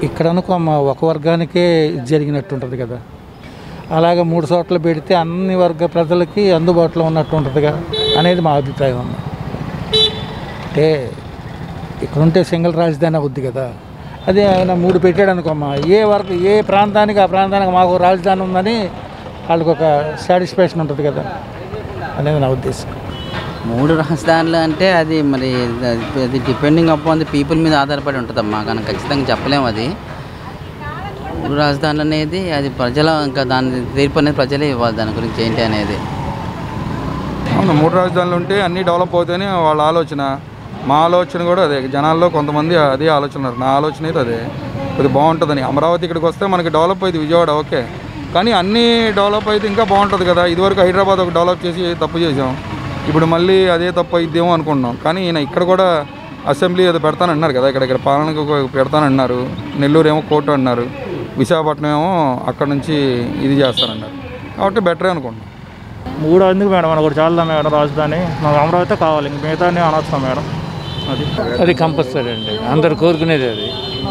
ఇక్కడ అనుకో మా ఒక వర్గానికే ఇది జరిగినట్టు ఉంటుంది కదా అలాగే మూడు చోట్ల పెడితే అన్ని వర్గ ప్రజలకి అందుబాటులో ఉన్నట్టు ఉంటుందిగా అనేది మా అభిప్రాయం అన్న అంటే ఇక్కడ ఉంటే సింగిల్ రాజధాని అవుద్ది కదా అదే ఆయన మూడు పెట్టాడు అనుకోమ్మా ఏ వర్గ ఏ ప్రాంతానికి ఆ ప్రాంతానికి మాకు రాజధాని ఉందని వాళ్ళకి ఒక సాటిస్ఫాక్షన్ ఉంటుంది కదా అనేది నా ఉద్దేశం మూడు రాజధానులు అంటే అది మరి అది డిపెండింగ్ అపాన్ ది పీపుల్ మీద ఆధారపడి ఉంటుందమ్మా కానీ ఖచ్చితంగా చెప్పలేము అది మూడు రాజధానులు అనేది అది ప్రజల ఇంకా దాని తీర్పు అనేది ప్రజలే ఇవ్వాలి దాని గురించి ఏంటి అనేది అవును మూడు రాజధానులు ఉంటే అన్నీ డెవలప్ అవుతాయని వాళ్ళ ఆలోచన మా ఆలోచన కూడా అదే జనాల్లో కొంతమంది అదే ఆలోచన ఉన్నారు. నా ఆలోచన అయితే అదే కొద్దిగా బాగుంటుందని అమరావతి ఇక్కడికి వస్తే మనకి డెవలప్ అయింది విజయవాడ ఓకే కానీ అన్నీ డెవలప్ అయితే ఇంకా బాగుంటుంది కదా ఇదివరకు హైదరాబాద్ ఒక డెవలప్ చేసి తప్పు చేసాం ఇప్పుడు మళ్ళీ అదే తప్పు అయిద్దేమో అనుకుంటున్నాం కానీ ఈయన ఇక్కడ కూడా అసెంబ్లీ ఏదో పెడతానన్నారు కదా ఇక్కడ ఇక్కడ పాలనకు ఒక పెడతానన్నారు నెల్లూరు ఏమో కోర్టు అన్నారు విశాఖపట్నం ఏమో అక్కడ నుంచి ఇది చేస్తానన్నారు కాబట్టి బెటరే అనుకుంటున్నాం మూడు ఎందుకు మేడం మనకు ఒకటి చాలా మేడం రాజధాని మాకు అమరావతి కావాలి ఇంక మిగతా అనవసరం మేడం అది అది కంపల్సరీ అండి అందరు కోరుకునేది అది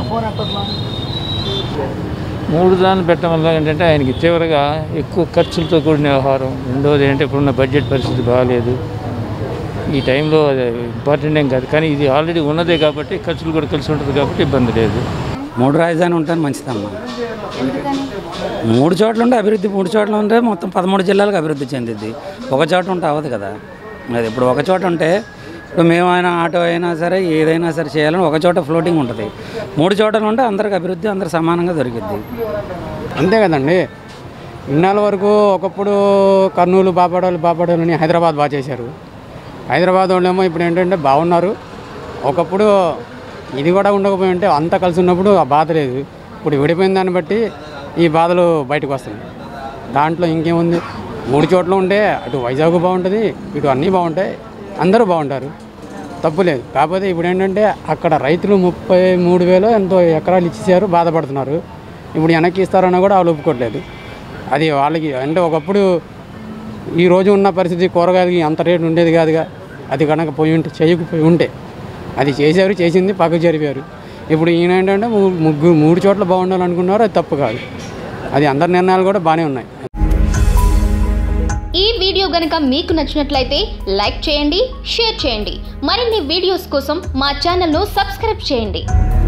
మూడు దాన్ని పెట్టడం వల్ల ఏంటంటే ఆయనకి తీవ్రంగా ఎక్కువ ఖర్చులతో కూడిన వ్యవహారం రెండోది ఏంటంటే ఇప్పుడున్న బడ్జెట్ పరిస్థితి బాగాలేదు ఈ టైంలో అది ఇంపార్టెంట్ ఏం కాదు కానీ ఇది ఆల్రెడీ ఉన్నదే కాబట్టి ఖర్చులు కూడా కలిసి ఉంటుంది కాబట్టి ఇబ్బంది లేదు మూడు రాజధాని ఉంటాను మంచిదమ్మా మూడు చోట్ల ఉంటే అభివృద్ధి మూడు చోట్ల ఉంటే మొత్తం పదమూడు జిల్లాలకు అభివృద్ధి చెందిద్ది ఒక చోట ఉంటే అవ్వదు కదా అది ఇప్పుడు ఒక చోట ఉంటే ఇప్పుడు మేమైనా ఆటో అయినా సరే ఏదైనా సరే చేయాలని ఒక చోట ఫ్లోటింగ్ ఉంటుంది మూడు చోట్ల ఉంటే అందరికి అభివృద్ధి అందరు సమానంగా దొరికిద్ది అంతే కదండి ఇన్నాళ్ళ వరకు ఒకప్పుడు కర్నూలు బాపడోలు బాపడోలు అని హైదరాబాద్ బాగా చేశారు హైదరాబాద్ వాళ్ళేమో ఇప్పుడు ఏంటంటే బాగున్నారు ఒకప్పుడు ఇది కూడా ఉండకపోయి ఉంటే అంతా కలిసి ఉన్నప్పుడు ఆ బాధ లేదు ఇప్పుడు విడిపోయిన దాన్ని బట్టి ఈ బాధలు బయటకు వస్తాయి దాంట్లో ఇంకేముంది మూడు చోట్ల ఉంటే అటు వైజాగ్ బాగుంటుంది ఇటు అన్నీ బాగుంటాయి అందరూ బాగుంటారు తప్పు లేదు కాకపోతే ఇప్పుడు ఏంటంటే అక్కడ రైతులు ముప్పై మూడు వేలు ఎంతో ఎకరాలు ఇచ్చేసారు బాధపడుతున్నారు ఇప్పుడు వెనక్కి ఇస్తారన్నా కూడా వాళ్ళు ఒప్పుకోవట్లేదు అది వాళ్ళకి అంటే ఒకప్పుడు ఈ రోజు ఉన్న పరిస్థితి కూరగాయలకి అంత రేటు ఉండేది కాదుగా అది కనుక పోయి ఉంటే చేయకపోయి ఉంటే అది చేశారు చేసింది పక్కకు జరిపారు ఇప్పుడు ఈయన ఏంటంటే ము- ముగ్గురు మూడు చోట్ల బాగుండాలనుకున్నారు అది తప్పు కాదు అది అందరి నిర్ణయాలు కూడా బాగానే ఉన్నాయి ఈ వీడియో గనక మీకు నచ్చినట్లయితే లైక్ చేయండి షేర్ చేయండి మరిన్ని వీడియోస్ కోసం మా ఛానల్ను సబ్స్క్రైబ్ చేయండి